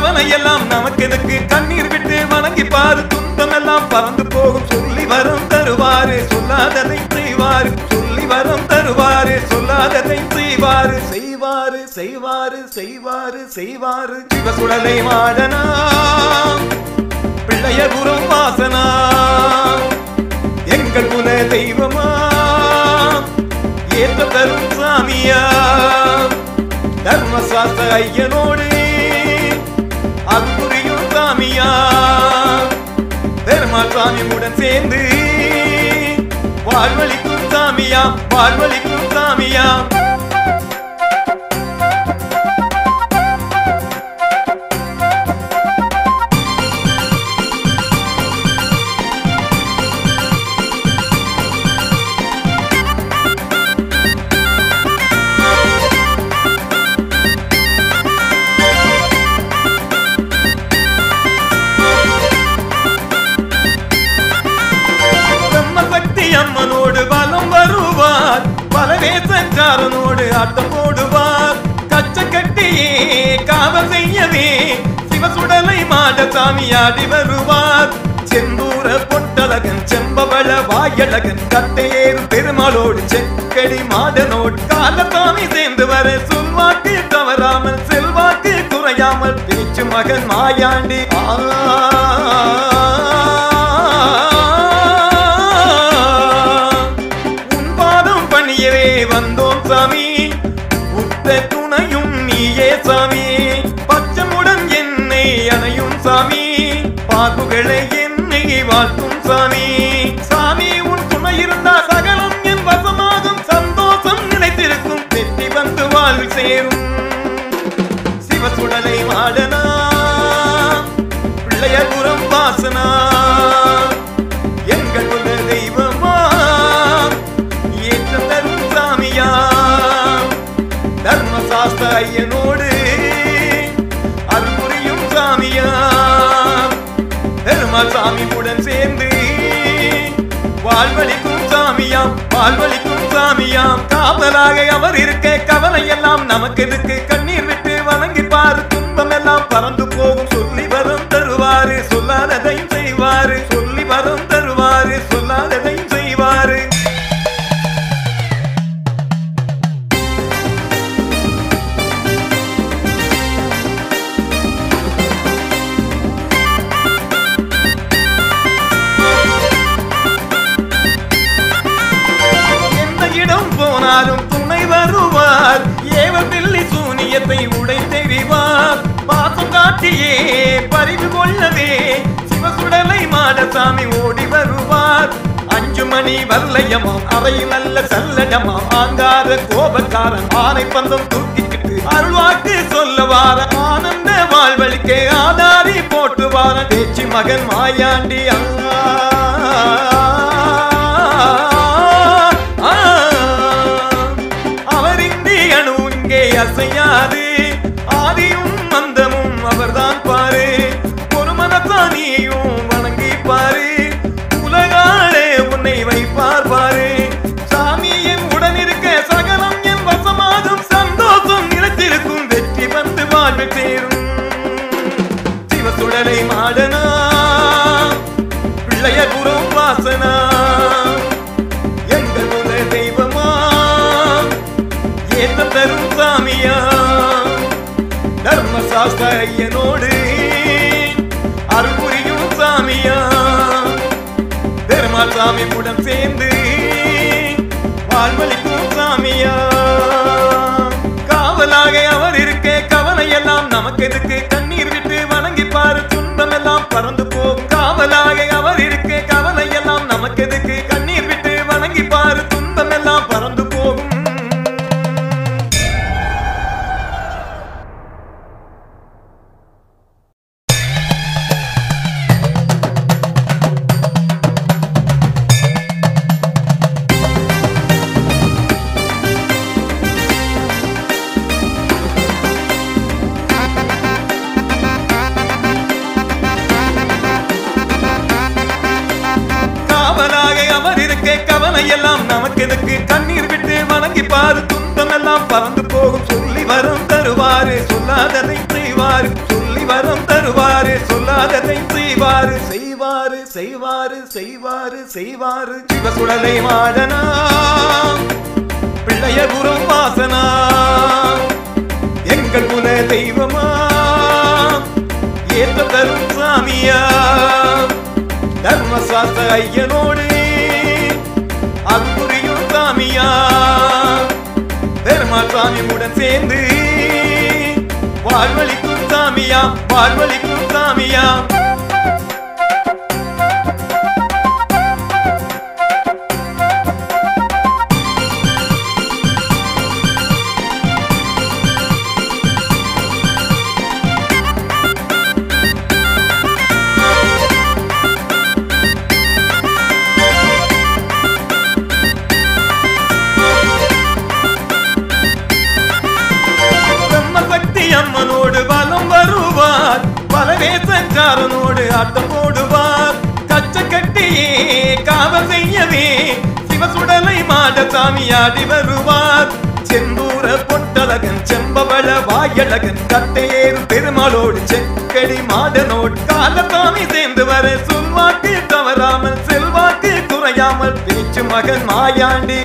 கவலை எல்லாம் நமக்கு எதுக்கு கண்ணீர் விட்டு வணங்கி பாரு துன்பம் எல்லாம் பறந்து போகும் சொல்லி வரம் தருவாரு சொல்லாததை செய்வாரு சொல்லி வரம் தருவாரு சொல்லாததை செய்வாரு செய்வாரு செய்வாரு செய்வாரு செய்வாரு சிவசுடலை மாடனா பிள்ளைய குரம் வாசனா எங்கள் குல தெய்வமா ஏற்ற தரும் சாமியா தர்மசாஸ்திர ஐயனோடு அன்புரியும் சாமியா பெருமாள் சாமியுடன் சேர்ந்து வாழ்வழிக்கும் சாமியா வாழ்வழிக்கும் சாமியா பிரம்மசக்தி அம்மனோடு பலம் வருவார் பலவேசக்காரனோடு ஆட்டம் போடுவார் கச்ச கட்டியே காவல் செய்யவே சிவசுடலை மாட சாமியாடி வருவார் செந்தூர பொட்டழகன் செம்பவள வாயழகன் கட்டையேறு பெருமாளோடு செக்கடி மாடனோடு காலசாமி சேர்ந்து வர சொல்வாக்கு தவறாமல் செல்வாக்கு குறையாமல் பேச்சு மகன் மாயாண்டி உன் பாதம் பணியவே வந்தோம் சாமி உத்த துணையும் நீயே சாமி பச்சமுடன் என்னை அணையும் சாமி பாகுகளை என்னை வாழ்த்தும் சாமி சாமி உன் துணை இருந்தா சகலம் என் வசமாகும் சந்தோஷம் நினைத்திருக்கும் வெற்றி வந்து வாழ்வில் சேரும் சிவசுடலை மாடனா பிள்ளையபுரம் வாசனா எங்கள் குல தெய்வமா ஏற்ற தரும் சாமியா தர்மசாஸ்திர ஐயனோடு அருள்புரியும் சாமியா பெருமாள் சாமியுடன் சேர்ந்து வாழ்வழிக்கும் சாமியாம் வாழ்வழிக்கும் சாமியாம் காவலாக அவர் இருக்க கவலை எல்லாம் நமக்கு எதுக்கு கண்ணீர் விட்டு வணங்கி பாரு துன்பம் எல்லாம் பறந்து போகும் சொல்லி வரம் தருவாரு சொல்லாததையும் செய்வாரு சொல்லி வரம் தருவாரு சொல்லாததையும் செய்வாரு எந்த இடம் போனாலும் துணை வருவார் ஏவல் பில்லி சூனியத்தை உடை தெரிவார் பாசம் காட்டியே பறிவு கொள்ளவே சிவசுடலை மாடசாமி ஓடி வருவார் அஞ்சு மணி வல்லையமாம் அவை நல்ல சல்லடமாம் ஆங்கார கோபக்காரன் ஆனை பந்தம் தூக்கிக்கிட்டு அருள்வாக்கு சொல்லுவார ஆனந்த வாழ்வழிக்க ஆதாரி போட்டுவார பேச்சு மகன் மாயாண்டி ஆ அவர் இந்தி அணு இங்கே அசையாது ஆதியும் மந்தமும் அவர்தான் பாரு ஒரு மனத்தானியும் வணங்கி பாரு உலகாளே உன்னை வைப்பார் பாரு சாமி என் உடன் இருக்க சகலம் என் வசமாகும் சந்தோஷம் நிலைத்திருக்கும் வெற்றி வந்து வாழ்வு சேரும் சிவசுடலை மாடனா பிள்ளைய குரும் வாசனா எங்கள் குல தெய்வமா ஏத்த தரும் சாமியா தர்மசாஸ்திர ஐயனோடு அருள்புரியும் சாமியா பெருமாள் சாமி உடன் சேர்ந்து வாழ்வழிக்கும் சாமியா காவலாக அவர் இருக்க கவலை எல்லாம் நமக்கு எதுக்கு கண்ணீர் விட்டு வணங்கி பாரு துன்பம் எல்லாம் பறந்து போகும் காவலாக அவர் இருக்க கவலை எல்லாம் நமக்கு எதுக்கு கண்ணீர் விட்டு வணங்கி பாரு துன்பம் எல்லாம் பறந்து போகும் காவலாக அவர் இருக்க கவலை எல்லாம் நமக்கு எதுக்கு கண்ணீர் விட்டு வணங்கி பாரு துன்பம் எல்லாம் பறந்து போகும் சொல்லி வரம் தருவாரு சொல்லாததை செய்வாரு சொல்லி வரம் சொல்லாததை செய்வாரு செய்வாரு செய்வாரு செய்வாரு செய்வாரு சிவசுடலை மாடனா பிள்ளையபுரம் வாசனா எங்கள் குல தெய்வமா ஏற்ற தரும் சாமியா தர்மசாஸ்திர ஐயனோடு அன்புரியும் சாமியா பெருமாள் சாமியுடன் சேர்ந்து வாழ்வழிக்கும் சாமியா வாழ்வழிக்கும் சாமியா பிரம்மசக்தி அம்மனோடு பலம் வருவார் பலவே சஞ்சாரனோடு ஆட்டம் போடுவார் கச்ச கட்டியே காவல் செய்யவே சிவசுடலை மாட சாமியாடி வருவார் செந்தூர பொட்டழகன் செம்பவள வாயழகன் கட்டையேறு பெருமாளோடு செக்கடி மாடனோடு காலசாமி சேர்ந்து வர சொல்வாக்கு தவறாமல் செல்வாக்கு குறையாமல் பேச்சு மகன் மாயாண்டி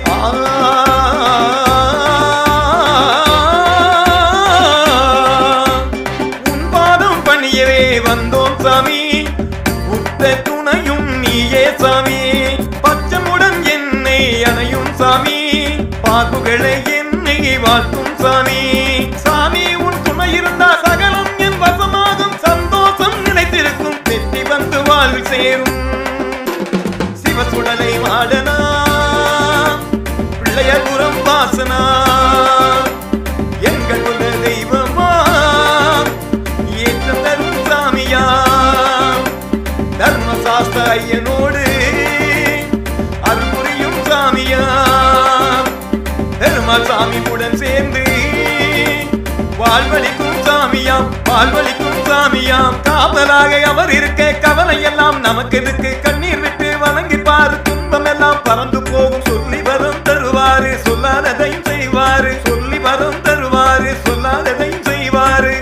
உன் பாதம் பணியவே வந்தோம் சாமி உத்த துணையும் நீயே சாமி பச்சமுடன் என்னை அணையும் சாமி பாகுகளை என்னை வாழ்த்தும் சாமி சாமி உன் துணை இருந்தா சகலம் என் வசமாகும் சந்தோஷம் நினைத்திருக்கும் வெற்றி வந்து வாழ்வில் சேரும் சிவசுடலை மாடனா பிள்ளையபுரம் வாசனா எங்கள் குல தெய்வமா ஏற்ற தரும் சாமியா தர்மசாஸ்திர ஐயனோடு அருள்புரியும் சாமியா பெருமாள் சாமியுடன் சேர்ந்து வாழ்வழிக்கும் சாமியாம் வாழ்வழிக்கும் சாமியாம் காவலாக அவர் இருக்க கவலை எல்லாம் நமக்கு எதுக்கு கண்ணீர் விட்டு வணங்கி பாரு துன்பம் எல்லாம் பறந்து போகும் சொல்லி வரும் தருவாரு சொல்லாததையும் செய்வாரு சொல்லி வரும் தருவாரு சொல்லாததையும் செய்வாரு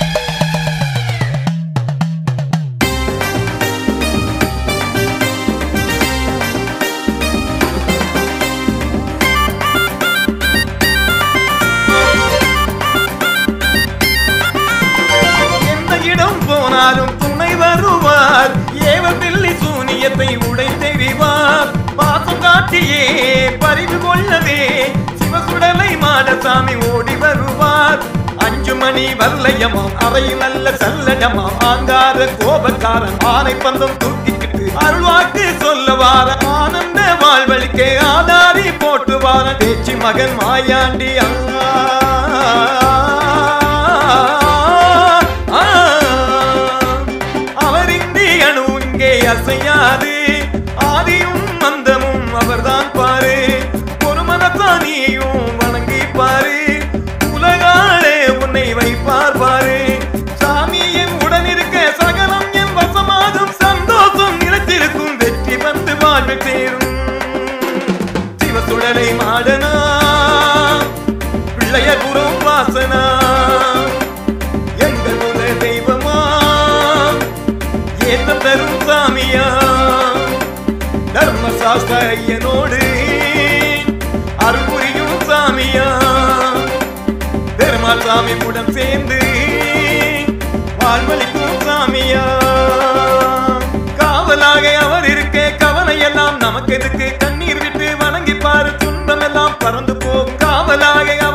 எந்த இடம் போனாலும் துணை வருவார் ஏவல் பில்லி சூனியத்தை உடை தெரிவார் பாசம் காட்டியே பறிவு கொள்ளவே சிவசுடலை மாடசாமி ஓடி வருவார் அஞ்சு மணி வல்லையமாம் அவை நல்ல சல்லடமாம் ஆங்கார கோபக்காரன் ஆனை பந்தம் தூக்கிக்கிட்டு அருள்வாக்கு சொல்லவார ஆனந்த வாழ்வழிக்க ஆதாரி போட்டு வார பேச்சு மகன் மாயாண்டி ஆ அவர் இந்தி அணு இங்கே அசையாது ஆதியும் மந்தமும் அவர்தான் பாரு ஒரு மனத்தானியையும் வணங்கி பாரு உலகாலே உன்னை வைப்பார் பாரு சாமி என் உடன் இருக்க சகலம் என் வசமாகும் சந்தோஷம் நிலைத்திருக்கும் வெற்றி வந்து வாழ்வில் சேரும் சிவசுடலை மாடனா பிள்ளையபுரம் வாசனா எங்கள் குல தெய்வமா ஏத்த தரும் சாமியா தர்மசாஸ்திர ஐயனோடு அருள்புரியும் சாமியா பெருமாள் சாமி உடன் சேர்ந்து வாழ்வழிக்கும் சாமியா காவலாக அவர் இருக்க கவலை எல்லாம் நமக்கு எதுக்கு கண்ணீர் விட்டு வணங்கி பாரு துன்பம் எல்லாம் பறந்து போகும் காவலாக